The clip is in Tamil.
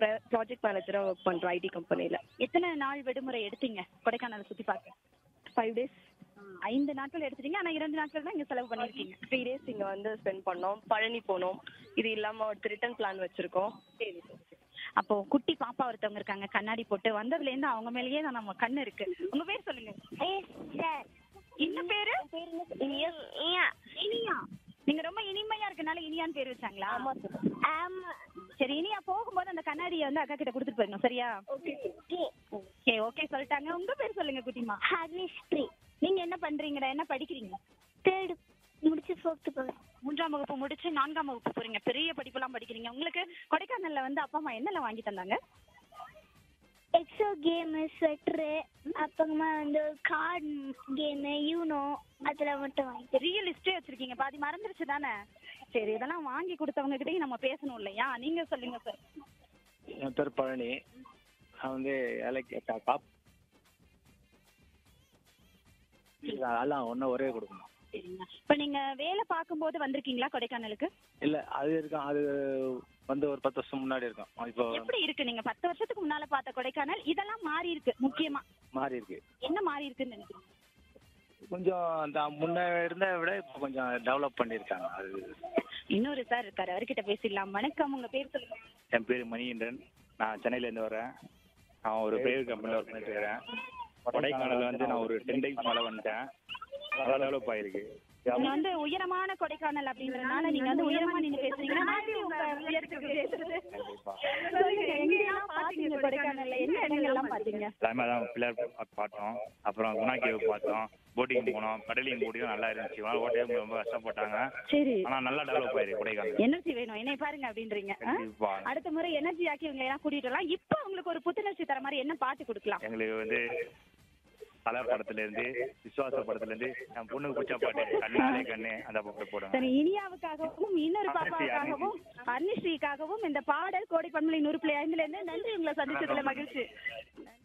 ப்ராஜெக்ட் மேனேஜரா ஒர்க் பண்றோம் ஐடி கம்பெனில எத்தனை நாள் விடுமுறை எடுத்தீங்க கொடைக்கானல் சுத்தி பார்க்க ஃபைவ் டேஸ் ஐந்து நாட்கள் எடுத்துட்டீங்க ஆனா இரண்டு நாட்கள் தான் இங்க செலவு பண்ணிருக்கீங்க த்ரீ டேஸ் இங்க வந்து ஸ்பெண்ட் பண்ணோம் பழனி போனோம் இது இல்லாம ஒரு ரிட்டர்ன் பிளான் வச்சிருக்கோம் சரி சரி சரி. அப்போ குட்டி பாப்பா ஒருத்தவங்க இருக்காங்க கண்ணாடி போட்டு வந்ததுல இருந்து அவங்க மேலேயே தான் நம்ம கண்ணு இருக்கு உங்க பேர் சொல்லுங்க என்ன பேரு இனியா நீங்க ரொம்ப இனிமையா இருக்கனால இனியான்னு பேர் வச்சாங்களா ஆமா சரி இனியா போகும்போது அந்த கண்ணாடியை வந்து அக்கா கிட்ட கொடுத்துட்டு போயிடணும் சரியா ஓகே ஓகே ஓகே சொல்லிட்டாங்க உங்க பேர் சொல்லுங்க குட்டிமா ஹர்னிஸ்ட்ரி நீங்க என்ன பண்றீங்கடா என்ன படிக்கிறீங்க தேர்டு முடிச்சு ஃபோர்த்து போவேன் மூன்றாம் வகுப்பு முடிச்சு நான்காம் வகுப்பு போறீங்க பெரிய படிப்பெல்லாம் படிக்கிறீங்க உங்களுக்கு கொடைக்கானல்ல வந்து அப்பா அம்மா என்னெல்லாம் வாங்கி தந்தாங்க எக்ஸோ கேமு ஸ்வெட்டரு அப்புறமா வந்து கார்டு கேமு யூனோ அதில் மட்டும் வாங்கிட்டு பெரிய லிஸ்டே வச்சிருக்கீங்க பாதி மறந்துருச்சு தானே சரி இதெல்லாம் வாங்கி கொடுத்தவங்க கிட்டயும் நம்ம பேசணும் இல்லையா நீங்க சொல்லுங்க சார் என் பேர் பழனி நான் வந்து வேலைக்கு கா- காப் அதெல்லாம் ஒன்றும் ஒரே கொடுக்கணும் சரிங்க இப்ப நீங்க வேலை பார்க்கும்போது வந்திருக்கீங்களா கொடைக்கானலுக்கு இல்லை அது இருக்கும் அது வந்து ஒரு பத்து வருஷம் முன்னாடி இருக்கும் இப்போ எப்படி இருக்கு நீங்க பத்து வருஷத்துக்கு முன்னால பார்த்த கொடைக்கானல் இதெல்லாம் மாறி இருக்கு முக்கியமா மாறி இருக்கு என்ன மாறி இருக்குன்னு நினைக்கிறீங்க கொஞ்சம் அந்த முன்ன இருந்ததை விட இப்போ கொஞ்சம் டெவலப் பண்ணியிருக்காங்க அது இன்னொரு சார் இருக்காரு அவர்கிட்ட பேசிடலாம் வணக்கம் உங்க பேர் சொல்லுங்க என் பேர் மணிகண்டன் நான் சென்னையிலேருந்து வரேன் நான் ஒரு பிரைவேட் கம்பெனியில் ஒர்க் பண்ணிட்டு இருக்கிறேன் கொடைக்கானல் வந்து நான் ஒரு டென் டேஸ் மேலே வந்துட்டேன் நல்லா டெவலப் ஆயிருக்கு நீங்க வந்து உயரமான கொடைக்கானல் அப்படின்றதுனால நீங்க வந்து உயரமா நின்னு பேசுறீங்கன்னா நான் எப்படி உங்க உயரத்துக்கு பேசுறது சொல்லுங்க எங்கெல்லாம் பாத்தீங்க கொடைக்கானல்ல என்ன இடங்கள்லாம் பாத்தீங்க எல்லாமே தான் பிள்ளையார் பார்க் பார்த்தோம் அப்புறம் குணா கேவ் பார்த்தோம் போட்டிங் போனோம் கடலிங் போட்டியும் நல்லா இருந்துச்சு ஆனால் ஓட்டே ரொம்ப கஷ்டப்பட்டாங்க சரி ஆனால் நல்லா டெவலப் ஆயிருக்கு கொடைக்கானல் எனர்ஜி வேணும் என்னை பாருங்க அப்படின்றீங்க ஆ? கண்டிப்பா அடுத்த முறை எனர்ஜி ஆக்கி இவங்க எல்லாம் கூட்டிட்டு வரலாம் இப்போ உங்களுக்கு ஒரு புத்துணர்ச்சி தர மாதிரி என்ன பாட்டு கொடுக்கலாம் எங்களுக்கு வந்து பல படத்துல இருந்து விசுவாச படத்துல இருந்து என் பொண்ணுக்கு பிடிச்ச பாட்டு கண்ணாலே கண்ணு அந்த பாட்டு போடுங்க சரி இனியாவுக்காகவும் இன்னொரு பாப்பாவுக்காகவும் அர்னிஸ்ரீக்காகவும் இந்த பாடல் கோடி பண்பலை நூறு புள்ளி ஐந்துல இருந்து நன்றி உங்களை சந்திச்சதுல மகிழ்ச்சி